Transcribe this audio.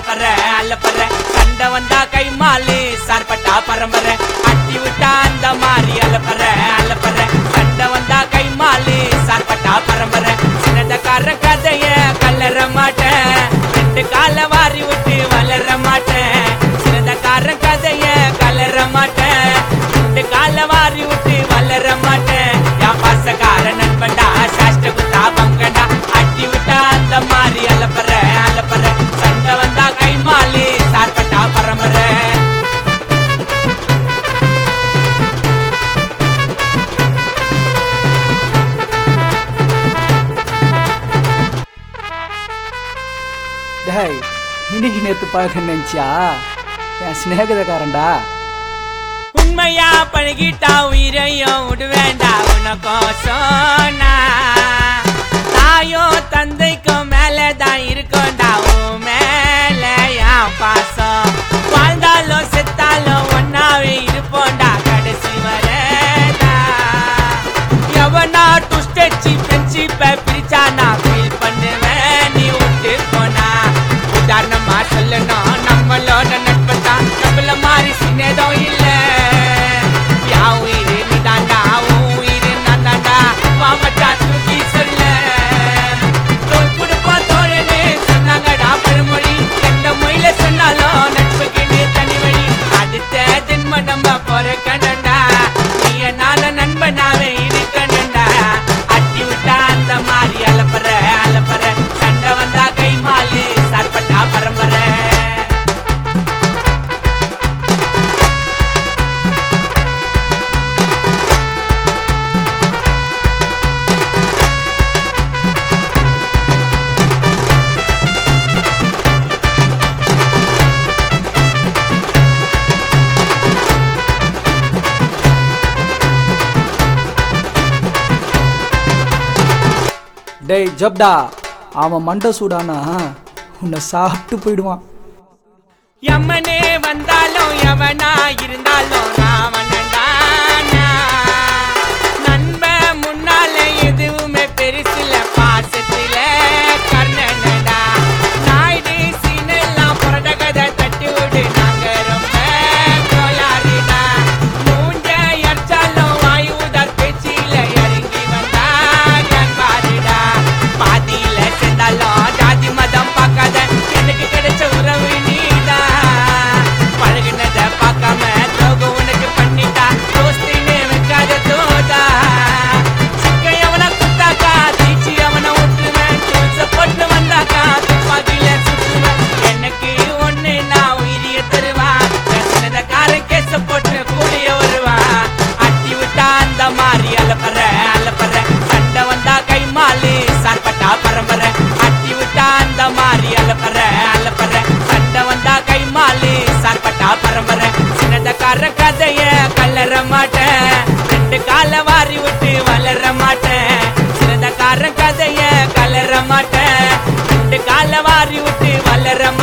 அலப்பற அலப்பற சண்டை வந்தா கை மாலு சார்பட்டா பரம்பரை அட்டி விட்டா அந்த மாதிரி அலப்பற அலப்பற சண்டை வந்தா கை மாலு சார்பட்டா பரம்பரை சின்னதக்கார கதைய கல்லற மாட்டேன் ரெண்டு கால வாரி விட்டு வளர மாட்டேன் சின்னதக்கார கதைய கலர மாட்டேன் ரெண்டு கால வாரி விட்டு வளர மாட்டேன் என் பாசக்கார நண்பன்டா சாஷ்ட குத்தா பங்கண்டா அட்டி விட்டா அந்த மாதிரி அலப்பற அலப்பற சண்டை வந்தா கை மாலி சார்பட்டா பரம்பரை டேய் இன்னைக்கு நேத்து பார்க்க நினைச்சியா என் சிநேகிதக்காரன்டா உண்மையா பழகிட்டா உயிரையும் விடுவேண்டா உனக்கோசம் நான். தாயோ தந்தைக்கும் மேலதான் இருக்கும்டா உன் மேல என் பாசம் வாழ்ந்தாலும் செத்தாலும் ஒன்னாவே இருப்போம்டா கடைசி வரடா எவனா டுஸ்டச்சி ஃப்ரெண்ட்ஷிப்பை பிரிச்சா நான் ஃபீல் பண்ணுவேன் நீ விட்டு போனா உதாரணமா சொல்லணும் நம்மளோட நட்பு தான் நம்மள மாதிரி சின்னதும் இல்ல யா உயிர் நீ தாண்டா உன் உயிர் நான் தாண்டா மாமட்டா தூக்கி சொல்ல தோல் கொடுப்பா தோழனே சொன்னாங்கடா பழமொழி எந்த மொழியில சொன்னாலும் நட்புக்கு நீ தனி வழி அடுத்த ஜென்ம நம்ம பொறக்கணும்டா நீ என்னால நண்பனாவே இருக்கணும்டா அட்டி விட்டா அந்த மாதிரி அலப்பற அலப்பற சண்டை வந்தா கை மாலு சார்பட்டா பரம்பரை டேய் ஜப்டா அவன் மண்டை சூடானா உன்னை சாப்பிட்டு போயிடுவான் எம்மனே வந்தாலும் எவனா இருந்தாலும் ராவணன்டா நண்பன் முன்னால எதுவுமே பெருசுல பாசத்துல கர்ணனடா நாயுடு சீனெல்லாம் புரட கதை தட்டி விடு நாங்க ரொம்ப கோளாறுடா மூஞ்ச எரிச்சாலும் வாயுதார் பேச்சில இறங்கி வந்தா நான் பாருடா பாதியில சேர்ந்தாலும் ஜாதி மதம் பார்க்காத எனக்கு கிடைச்ச உறவு நீதான் பழகினத பார்க்காம துரோகம் உனக்கு பண்ணிட்டா தோஸ்தின்னு வைக்காத தோதா சிக்க எவன குத்தாக்கா தீச்சி அவனை விட்டுருவேன் தூச போட்டு வந்தாக்கா துப்பாக்கில சுத்துவேன் எனக்கு ஒண்ணு நான் உயிரிய தருவா பிரச்சனை கார கேச போட்டு கூடிய வருவா அட்டி விட்டா அந்த மாதிரி அலப்பற அலப்பற சண்டை வந்தா கை மாலு சார்பட்டா பரம்பரை அட்டி விட்டா அந்த மாதிரி அலப்பற அலப்பற சண்டை வந்தா கை மாலு சார்பட்டா பரம்பரை சின்னதக்கார கதைய கல்லற மாட்டேன் ரெண்டு கால வாரி விட்டு வளர மாட்டேன் சின்னதக்கார கதைய கலர மாட்டேன் ரெண்டு கால வாரி விட்டு வளர மாட்டேன்